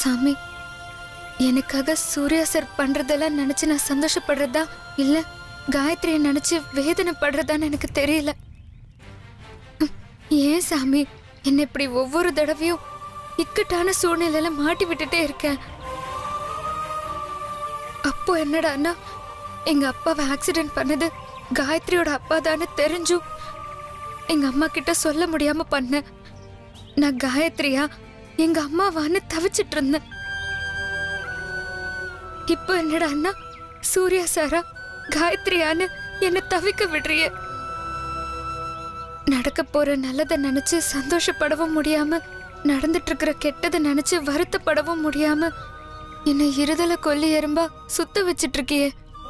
சாமி எனக்காக சூர்யா சார் பண்றதெல்லாம் நினைச்சு நான் சந்தோஷப்படுறதா இல்ல காயத்ரியை நினைச்சு வேதனைப்படுறதான்னு எனக்கு தெரியல ஹம், ஏன் சாமி என்ன இப்படி ஒவ்வொரு தடவையும் இக்கட்டான சூழ்நிலையில மாட்டி விட்டுட்டே இருக்கேன் அப்போ என்னடான்னா எங்க அப்பாவை ஆக்சிடென்ட் பண்ணது காயத்ரியோட அப்பா தானே தெரிஞ்சும் எங்க அம்மா கிட்ட சொல்ல முடியாம பண்ணேன் நான் காயத்ரியா எங்க அம்மாவான்னு தவிச்சிட்டு இருந்தேன் இப்போ என்னடான்னா சூர்யா சாரா காயத்ரியான்னு என்ன தவிக்க விடுறிய நடக்க போற நல்லதை நினைச்சு சந்தோஷப்படவும் முடியாம நடந்துட்டு இருக்கிற கெட்டதை நினைச்சு வருத்தப்படவும் முடியாம என்னை இருதல கொல்லி எறும்பா சுத்த வச்சிட்டு இருக்கியே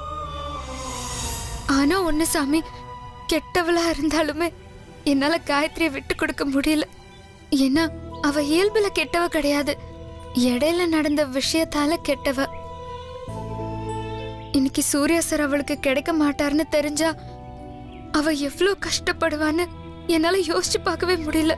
ஆனா ஒண்ணு சாமி கெட்டவளா இருந்தாலுமே என்னால காயத்ரியை விட்டு கொடுக்க முடியல ஏன்னா அவ இயல்புல கெட்டவ கிடையாது இடையில நடந்த விஷயத்தால கெட்டவ இன்னைக்கு சூர்யா சார் அவளுக்கு கிடைக்க மாட்டாருன்னு தெரிஞ்சா அவ எவ்வளவு கஷ்டப்படுவான்னு என்னால யோசிச்சு பார்க்கவே முடியல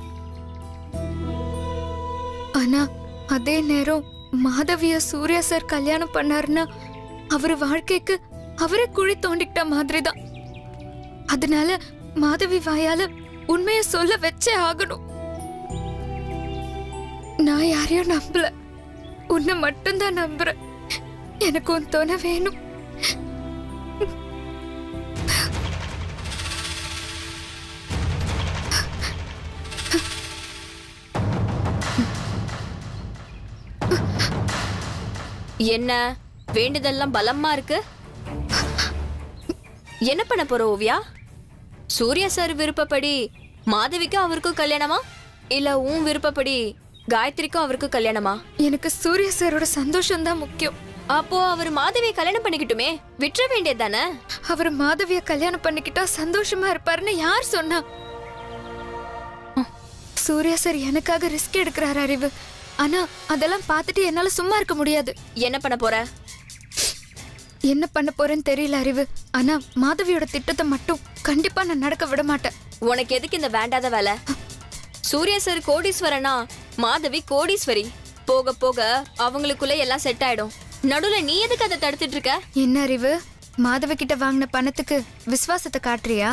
ஆனா அதே நேரம் மாதவிய சூர்யா சார் கல்யாணம் பண்ணாருன்னா அவர் வாழ்க்கைக்கு அவரே குழி தோண்டிக்கிட்ட மாதிரி தான் அதனால மாதவி வாயால உண்மைய சொல்ல வச்சே ஆகணும் நான் யாரையும் நம்பல உன்னை மட்டும்தான் நம்புறேன் எனக்கு உன் துணை வேணும் என்ன வேண்டுதெல்லாம் பலமா இருக்கு என்ன பண்ண போற ஓவியா சூர்யா சார் விருப்பப்படி மாதவிக்கும் அவருக்கும் கல்யாணமா இல்ல உன் விருப்பப்படி காயத்ரிக்கும் அவருக்கும் கல்யாணமா எனக்கு சூர்யா சாரோட சந்தோஷம் தான் முக்கியம் அப்போ அவர் மாதவியை கல்யாணம் பண்ணிக்கிட்டுமே விட்டுற வேண்டியது தானே அவர் மாதவிய கல்யாணம் பண்ணிக்கிட்டா சந்தோஷமா இருப்பாருன்னு யார் சொன்னா சூர்யா சார் எனக்காக ரிஸ்க் எடுக்கிறாரு அறிவு ஆனா அதெல்லாம் பார்த்துட்டு என்னால சும்மா இருக்க முடியாது என்ன பண்ண போற என்ன பண்ண போறேன்னு தெரியல அறிவு ஆனா மாதவியோட திட்டத்தை மட்டும் கண்டிப்பா நான் நடக்க விட மாட்டேன் உனக்கு எதுக்கு இந்த வேண்டாத வேலை சூர்யா சார் கோடீஸ்வரனா மாதவி கோடீஸ்வரி போக போக அவங்களுக்குள்ள எல்லாம் செட் ஆயிடும் நடுவுல நீ எதுக்கு அதை தடுத்துட்டு இருக்க என்ன அறிவு மாதவி கிட்ட வாங்கின பணத்துக்கு விசுவாசத்தை காட்டுறியா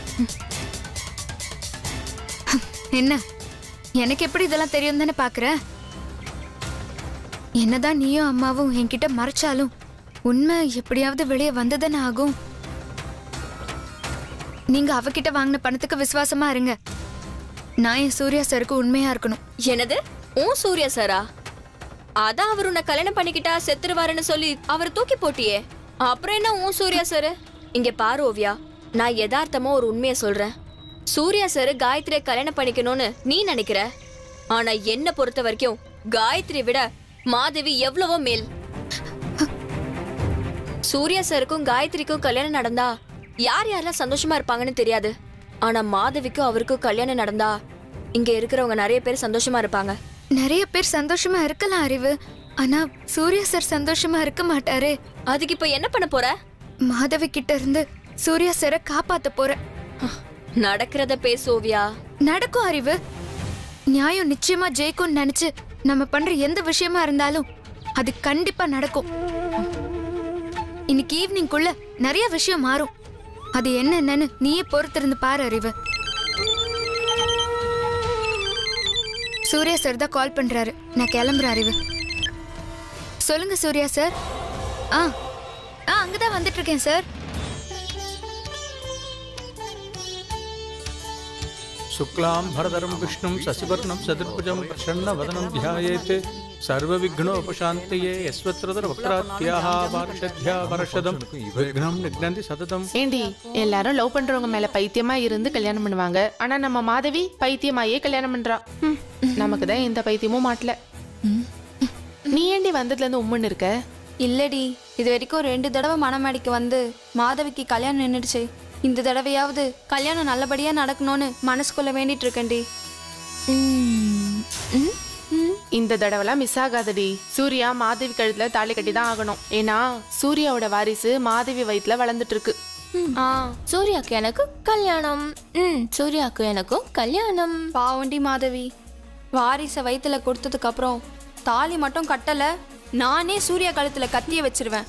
என்ன எனக்கு எப்படி இதெல்லாம் தெரியும் தானே பாக்குற என்னதான் நீயும் அம்மாவும் என்கிட்ட மறைச்சாலும் உண்மை எப்படியாவது வெளியே வந்ததானே ஆகும் நீங்க அவகிட்ட வாங்கின பணத்துக்கு விசுவாசமா இருங்க நான் என் சூர்யா சாருக்கு உண்மையா இருக்கணும் என்னது உன் சூர்யா சாரா அதான் அவர் உன்னை கல்யாணம் பண்ணிக்கிட்டா செத்துருவாருன்னு சொல்லி அவர் தூக்கி போட்டியே அப்புறம் என்ன உன் சூர்யா சார் இங்க பாரு ஓவியா நான் யதார்த்தமா ஒரு உண்மையை சொல்றேன் சூர்யா சார் காயத்ரியை கல்யாணம் பண்ணிக்கணும்னு நீ நினைக்கிற ஆனா என்ன பொறுத்த வரைக்கும் காயத்ரி விட மாதவி எவ்வளவோ மேல் சூர்யா சாருக்கும் காயத்ரிக்கும் கல்யாணம் நடந்தா யார் யாரெல்லாம் சந்தோஷமா இருப்பாங்கன்னு தெரியாது ஆனா மாதவிக்கும் அவருக்கும் கல்யாணம் நடந்தா இங்க இருக்கிறவங்க நிறைய பேர் சந்தோஷமா இருப்பாங்க நிறைய பேர் சந்தோஷமா இருக்கலாம் அறிவு ஆனா சூர்யா சார் சந்தோஷமா இருக்க மாட்டாரே அதுக்கு இப்ப என்ன பண்ண போற மாதவி கிட்ட இருந்து சூர்யா சாரை காப்பாத்த போறேன் நடக்கிறத பேசு ஓவியா நடக்கும் அறிவு நியாயம் நிச்சயமா ஜெயிக்கும்னு நினைச்சு நம்ம பண்ற எந்த விஷயமா இருந்தாலும் அது கண்டிப்பா நடக்கும் இன்னைக்கு ஈவினிங்குள்ள நிறைய விஷயம் மாறும் அது என்னென்னு நீயே பொறுத்திருந்து பாரு அறிவு சூர்யா சார் தான் கால் பண்றாரு நான் கிளம்புறேன் அறிவு சொல்லுங்க சூர்யா சார் ஆ ஆ அங்கதான் வந்துட்டு இருக்கேன் சார் शुक्लां भरधरं विष्णुं शशिवर्णं चतुर्भुजं प्रसन्नवदनं ध्यायेत् सर्वविघ्नोपशान्तये यस्वत्रदरवक्त्रात्याः पार्षद्या वर्षदं विघ्नं निघ्नन्ति सततं ஏண்டி எல்லாரும் லவ் பண்றவங்க மேல பைத்தியமா இருந்து கல்யாணம் பண்ணுவாங்க ஆனா நம்ம மாதவி பைத்தியமாயே கல்யாணம் பண்றா ஹம், நமக்கு தான் எந்த பைத்தியமும் மாட்டல நீ ஏண்டி வந்ததுல இருந்து உம்முன்னு இருக்க இல்லடி இது வரைக்கும் ரெண்டு தடவை மணமேடைக்கு வந்து மாதவிக்கு கல்யாணம் நின்றுடுச்சு இந்த தடவையாவது கல்யாணம் நல்லபடியா நடக்கணும்னு மனசுக்குள்ள வேண்டிட்டு இருக்கேன்டி இந்த தடவைலாம் மிஸ் ஆகாதடி சூர்யா மாதவி கழுத்துல தாலி கட்டி தான் ஆகணும் ஏன்னா சூர்யாவோட வாரிசு மாதவி வயித்துல வளர்ந்துட்டு இருக்கு ஆ சூர்யாக்கு எனக்கு கல்யாணம் ம் சூர்யாக்கு எனக்கும் கல்யாணம் பாவண்டி மாதவி வாரிசை வயித்துல கொடுத்ததுக்கு அப்புறம் தாலி மட்டும் கட்டல நானே சூர்யா கழுத்துல கத்திய வச்சிருவேன்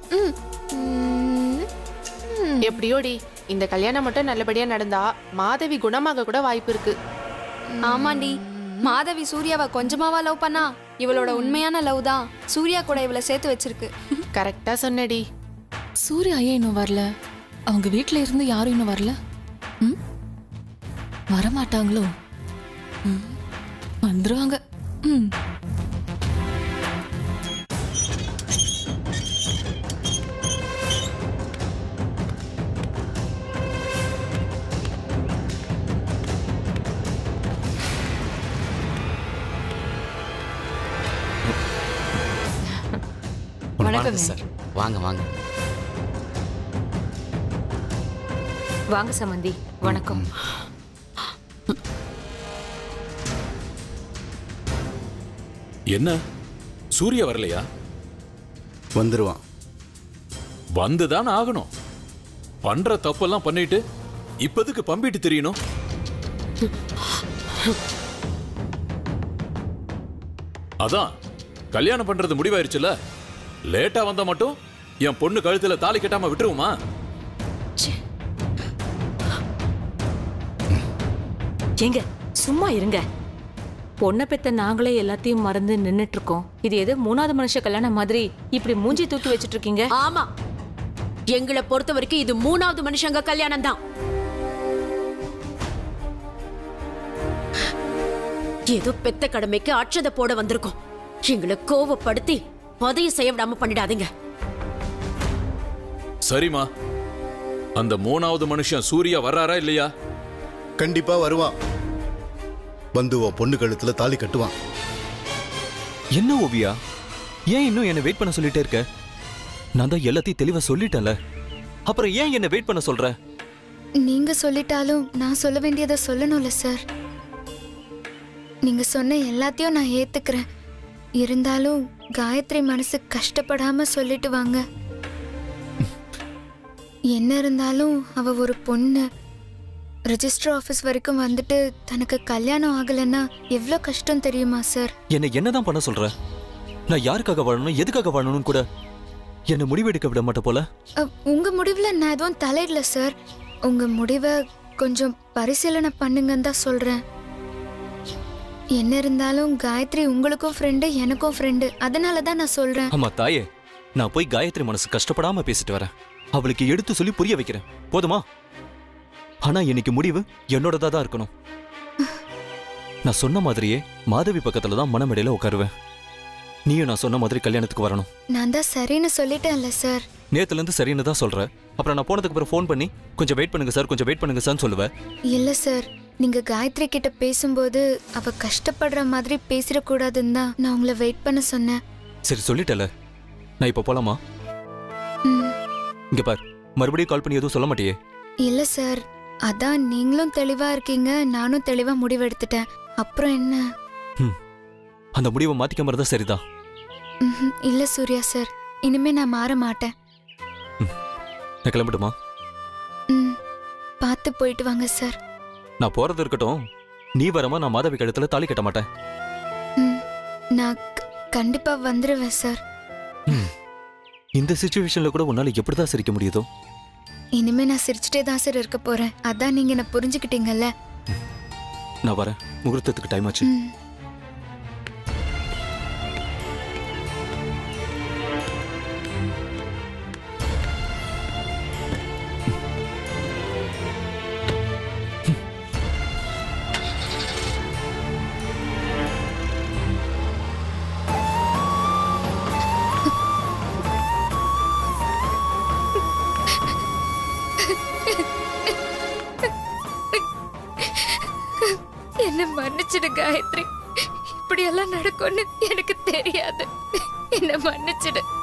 எப்படியோடி இந்த கல்யாணம் மட்டும் நல்லபடியா நடந்தா மாதவி குணமாக கூட வாய்ப்பு இருக்கு ஆமாண்டி மாதவி சூர்யாவை கொஞ்சமாவா லவ் பண்ணா இவளோட உண்மையான லவ் தான் சூர்யா கூட இவளை சேர்த்து வச்சிருக்கு கரெக்டா சொன்னடி சூர்யா ஏன் இன்னும் வரல அவங்க வீட்ல இருந்து யாரும் இன்னும் வரல ம் வரமாட்டாங்களோ ம், வந்துருவாங்க ம் வணக்கம் சார் வாங்க வாங்க வாங்க சமந்தி வணக்கம் என்ன சூர்யா வரலையா வந்துருவான் வந்துதான் ஆகணும் பண்ற தப்பெல்லாம் பண்ணிட்டு இப்பதுக்கு பம்பிட்டு தெரியணும் அதான் கல்யாணம் பண்றது முடிவாயிருச்சுல லேட்டா வந்தா மட்டும் என் பொண்ணு கழுத்துல தாலி கட்டாம விட்டுருவோமா ஏங்க சும்மா இருங்க பொண்ணை பெத்த நாங்களே எல்லாத்தையும் மறந்து நின்னுட்டு இருக்கோம் இது ஏதோ மூணாவது மனுஷ கல்யாணம் மாதிரி இப்படி மூஞ்சி தூக்கி வச்சிட்டு இருக்கீங்க ஆமா எங்களை பொறுத்த வரைக்கும் இது மூணாவது மனுஷங்க கல்யாணம் தான் ஏதோ பெத்த கடமைக்கு அட்சதை போட வந்திருக்கோம் எங்களை கோவப்படுத்தி அதையும் செய்ய விடாம பண்ணிடாதீங்க சரிம்மா அந்த மூணாவது மனுஷன் சூர்யா வர்றாரா இல்லையா கண்டிப்பா வருவான் வந்து உன் பொண்ணு கழுத்துல தாலி கட்டுவான் என்ன ஓவியா ஏன் இன்னும் என்ன வெயிட் பண்ண சொல்லிட்டே இருக்க நான் தான் எல்லாத்தையும் தெளிவா சொல்லிட்டேன்ல அப்புறம் ஏன் என்ன வெயிட் பண்ண சொல்ற நீங்க சொல்லிட்டாலும் நான் சொல்ல வேண்டியதை சொல்லணும்ல சார் நீங்க சொன்ன எல்லாத்தையும் நான் ஏத்துக்கிறேன் இருந்தாலும் காயத்ரி மனசு கஷ்டப்படாம சொல்லிட்டு வாங்க என்ன இருந்தாலும் அவ ஒரு பொண்ணு ரெஜிஸ்டர் ஆஃபீஸ் வரைக்கும் வந்துட்டு தனக்கு கல்யாணம் ஆகலைன்னா எவ்வளோ கஷ்டம் தெரியுமா சார் என்னை என்னதான் பண்ண சொல்ற நான் யாருக்காக வாழணும் எதுக்காக வாழணும்னு கூட என்ன முடிவெடுக்க விட மாட்ட போல அ, உங்க முடிவுல நான் எதுவும் தலையிடல சார் உங்க முடிவை கொஞ்சம் பரிசீலனை பண்ணுங்கன்னு தான் சொல்றேன் என்ன இருந்தாலும் காயத்ரி உங்களுக்கும் ஃப்ரெண்டு எனக்கும் ஃப்ரெண்டு அதனால தான் நான் சொல்றேன் ஆமா தாயே நான் போய் காயத்ரி மனசு கஷ்டப்படாம பேசிட்டு வரேன் அவளுக்கு எடுத்து சொல்லி புரிய வைக்கிறேன் போதுமா ஆனா இன்னைக்கு முடிவு என்னோடதா தான் இருக்கணும் நான் சொன்ன மாதிரியே மாதவி பக்கத்துல தான் மனமேடையில உட்காருவேன் நீயும் நான் சொன்ன மாதிரி கல்யாணத்துக்கு வரணும் நான் தான் சரின்னு சொல்லிட்டேன்ல சார் நேத்துல இருந்து சரின்னு தான் சொல்ற அப்புறம் நான் போனதுக்கு அப்புறம் ஃபோன் பண்ணி கொஞ்சம் வெயிட் பண்ணுங்க சார் கொஞ்சம் வெயிட் பண்ணுங்க சார்னு சொல்லுவேன் இல்ல சார் நீங்க காயத்ரி கிட்ட பேசும்போது அவ கஷ்டப்படுற மாதிரி பேசிடக்கூடாதுன்னு தான் நான் உங்களை வெயிட் பண்ண சொன்னேன் சரி சொல்லிட்டல நான் இப்ப போலாமா ம், இங்க பார் மறுபடியும் கால் பண்ணி எதுவும் சொல்ல மாட்டியே இல்ல சார் அதான் நீங்களும் தெளிவா இருக்கீங்க நானும் தெளிவா முடிவெடுத்துட்டேன் அப்புறம் என்ன ம். அந்த முடிவை மாத்திக்க மாதிரி தான் சரிதான் ம்ஹும், இல்ல சூர்யா சார் இனிமே நான் மாற மாட்டேன் நான் கிளம்பட்டுமா ம் பார்த்து போயிட்டு வாங்க சார் நான் போறது இருக்கட்டும் நீ வரமா நான் மாதவி கழுத்துல தாலி கட்ட மாட்டேன் ம் நான் க- கண்டிப்பா வந்துடுவேன் சார் ம். இந்த சுச்சுவேஷன்ல கூட உன்னால எப்படிதான் சிரிக்க முடியுதோ இனிமே நான் சிரிச்சுட்டே தான் சார் இருக்க போறேன் அதான் நீங்க என்ன புரிஞ்சுக்கிட்டீங்கல்ல நான் வரேன் முகூர்த்தத்துக்கு டைம் ஆச்சு ம் என்ன மன்னிச்சிடு காயத்ரி இப்படியெல்லாம் நடக்கும்னு எனக்கு தெரியாது என்ன மன்னிச்சிடு